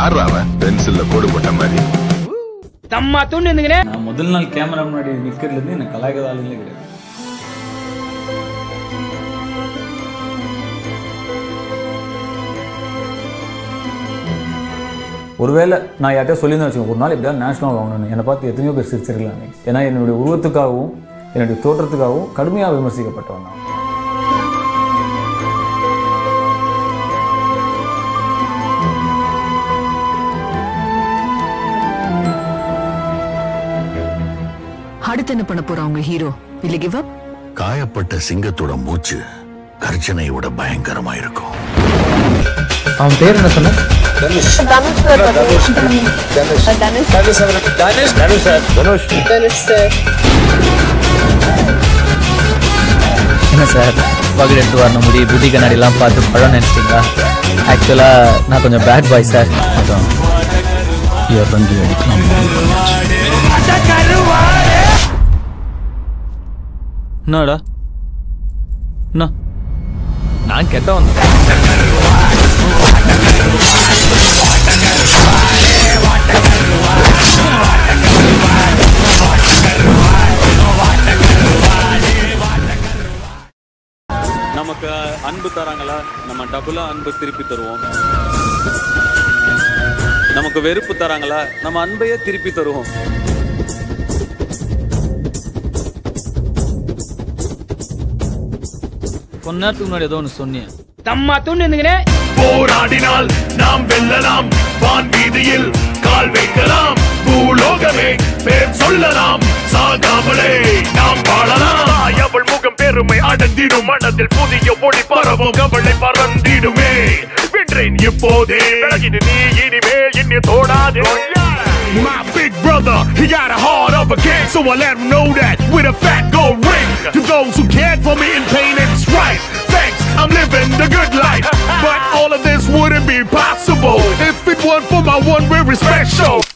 யார் அவன் பென்சில்ல கோடு போட்ட மாதிரி தம்மா தூண்டு இருந்துங்கண்ணே நான் முதல் நாள் கேமரா முன்னாடி நிற்கிறதுலேருந்து எனக்கு கலாய்க்காத ஆளுங்களே கிடையாது ஒருவேளை நான் யார்கிட்ட சொல்லியிருந்தேன் வச்சுக்கோங்க ஒரு நாள் எப்படியாவது நேஷனல் வாங்கணும்னு என்னை பார்த்து எத்தனையோ பேர் சிரிச்சிருக்கலாம் அன்னைக்கு. ஏன்னா என்னுடைய உருவத்துக்காகவும் என்னுடைய தோற்றத்துக்காகவும் கடுமையாக விமர்சிக்கப்பட்டவன் நான் அடுத்து என்ன பண்ண போறா உங்க ஹீரோ இல்ல கிவ் அப் காயப்பட்ட சிங்கத்தோட மூச்சு கர்ஜனையை விட பயங்கரமா இருக்கும் அவன் பேர் என்ன சொன்ன என்ன சார் பகல் எடுத்து வரணும் முடி புட்டி கண்ணாடிலாம் பார்த்து படம் நினைச்சிட்டீங்களா ஆக்சுவலாக நான் கொஞ்சம் பேட் பாய் சார் அதான் இறங்கி அடிக்கலாம் என்னடா என்ன நான் கெட்டவன் தான். நமக்கு அன்பு தராங்களா நம்ம டபுளா அன்பு திருப்பி தருவோம் நமக்கு வெறுப்பு தராங்களா நம்ம அன்பையே திருப்பி தருவோம் கொஞ்ச நேரத்துக்கு முன்னாடி ஏதோ ஒன்று சொன்னேன் தம்மா தூண்டு இருந்துங்கண்ணே போராடினால் நாம் வெல்லலாம் வான் வீதியில் கால் வைக்கலாம் பூலோகமே பேர் சொல்லலாம் சாகாமலே நாம் வாழலாம் அவள் முகம் பெருமை அடர்ந்திடும் மனதில் புதிய ஒளி பரவும் கவலை பறந்திடுமே வென்றேன் இப்போதே விலகிடு நீ இனிமேல் என்னை தோடாதே My big brother, he got a heart of a king, so I let him know that with a fat gold ring. To those who cared for me in pain and strife, thanks, I'm living the good life. But all of this wouldn't be possible if it weren't for my one very special.